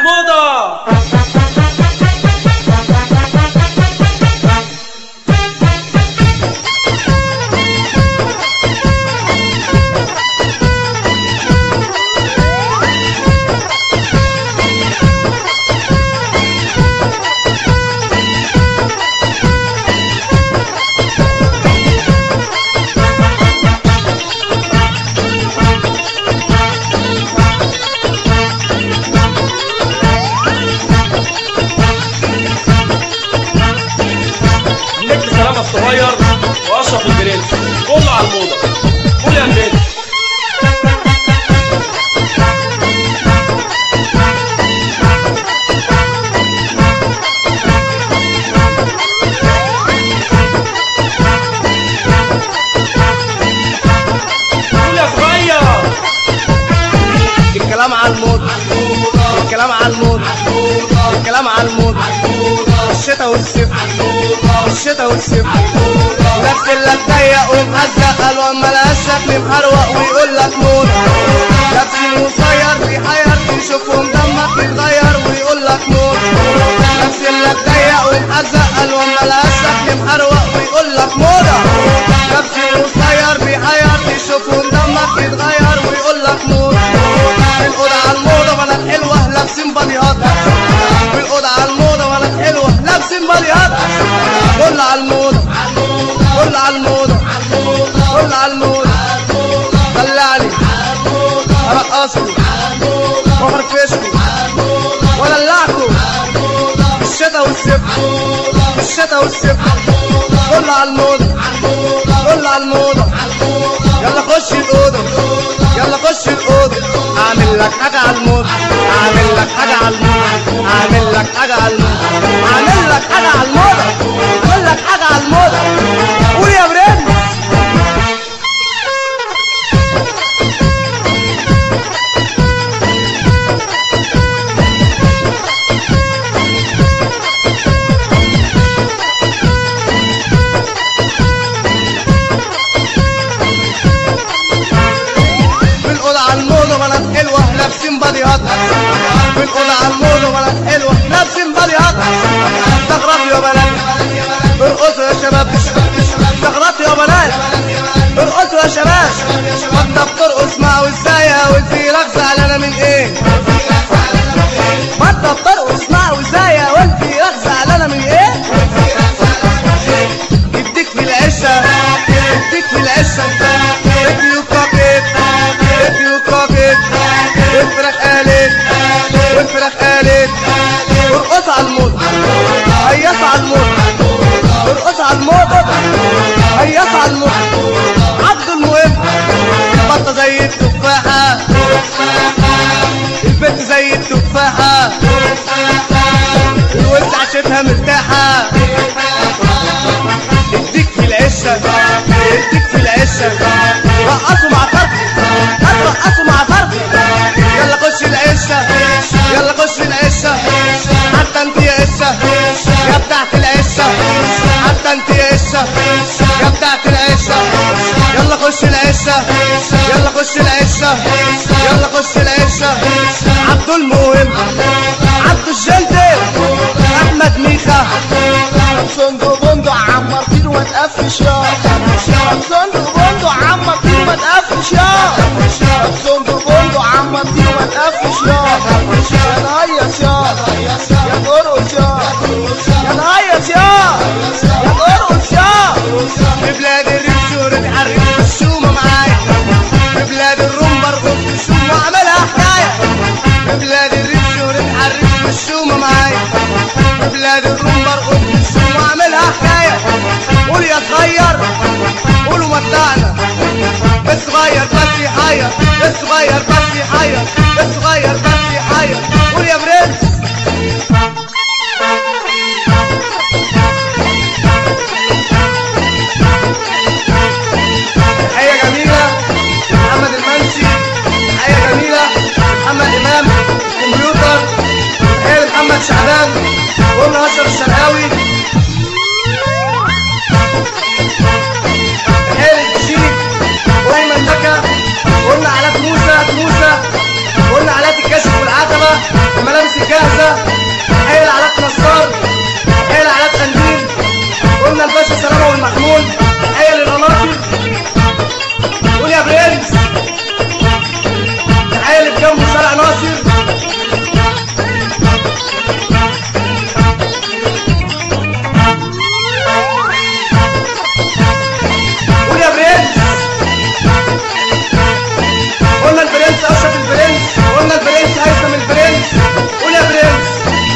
الموضة النجم سلامة الصغير واشرف البرنس كله على الموضة قول يا برنس قول يا صغير الكلام على الموت الكلام على الموت الكلام على الموت الشتا والسيف الشتا والسيف لف لك ضيق ومهزق الوان ملهاش شكل محروق ويقول لك موت لابسين قصير بيحير تشوفهم دمك يتغير ويقول لك موت لابسين لك ضيق ومهزق الوان ملهاش شكل محروق ويقول لك موضة لابسين قصير بيحير تشوفهم دمك يتغير ويقول لك موت في الأوضة على الموضة بنات حلوة لابسين باديهات في الأوضة على الموضة بنات حلوة لابسين باديهات كل على الموضة كل على الموضة كل على الموضة دلعني ارقصكم وافرفشكم وادلعكم الشتا والسبت الشتا والسبت كل على الموضة كل على الموضة يلا خش الأوضة يلا خش الأوضة أعمل لك حاجة على الموضة أعمل لك حاجة على الموضة أعمل لك حاجة على الموضة أعمل لك حاجة على الموضة أقول لك حاجة على الموضة قول يا برنس في الأوضة على الموضة بنات حلوة لابسين باديهات في الأوضة على الموضة بنات حلوة لابسين باديهات استغربوا يا بنات ارقصوا يا شباب استغربتوا يا بنات ارقصوا يا شباب ما انت بترقص مع وزايا والفيلك زعلانة من ايه ما انت بترقص مع وزايا والفيلك زعلانة من ايه يديك في العشة يديك في العشة if you cock it if you cock it والفراخ قالت والفراخ قالت ارقص على الموت هيص على الموت ارقص على الموت هيص على الموت عبد المهم البطة زي التفاحة البنت زي التفاحة الولد عشتها مرتاحة اديك في العشة اديك في العشة رقصوا مع فرق رقصوا مع فرق يلا خش العشة يلا خش العشة حتى انت يا عشة يا بتاعت العشة حتى انت يا عشة يا بتاعت العشة يلا خش العشة يلا خش العشة يلا خش العشة عبد المهم عبد الجلدي احمد ميخا صندوق بندق عمرتين وتقفش يا صندوق بندق عمرتين وتقفش يا صندوق بندق عمرتين وتقفش يا يا نهيص يا يا ترقص يا يا نهيص يا يا ترقص يا في بلاد الرجول اتحرك بالشومة معايا في بلاد الروم برقص بالشومة واعملها حكاية في بلاد الرجول اتحرك بالشومة معايا في بلاد الروم برقص بالشومة واعملها حكاية قول يا صغير قولوا متعنا الصغير بس يحير الصغير بس يحير الصغير بس يحير قول يا برنس تحية جميلة محمد المنسي تحية جميلة محمد إمام كمبيوتر تحية لمحمد شعبان وقلنا أشرف الشرقاوي تحية للشيك وأيمن نكا وقلنا علاء موسى موسى وقلنا علاء الكشف والعتبة الملابس الجاهزة جاهزة تحية لعلاء نصار تحية لعلاء قنديل قلنا الباشا سلامة والمحمود تحية للقناطر قول يا برنس تحية اللي بجنبه شارع ناصر قول يا برنس قلنا البرنس اشرف البرنس قلنا البرنس هيثم البرنس قول يا برنس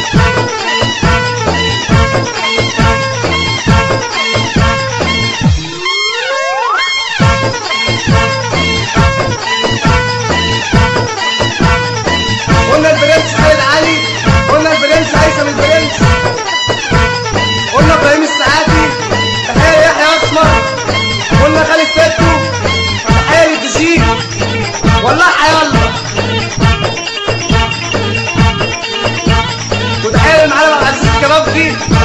قلنا البرنس خالد علي قلنا البرنس هيثم البرنس قلنا ابراهيم السعادي تحية يحيى اسمر قلنا خالد تاتو تحية للدجيج ولعها يلا وتحية للمعلم عبد العزيز الكباب دي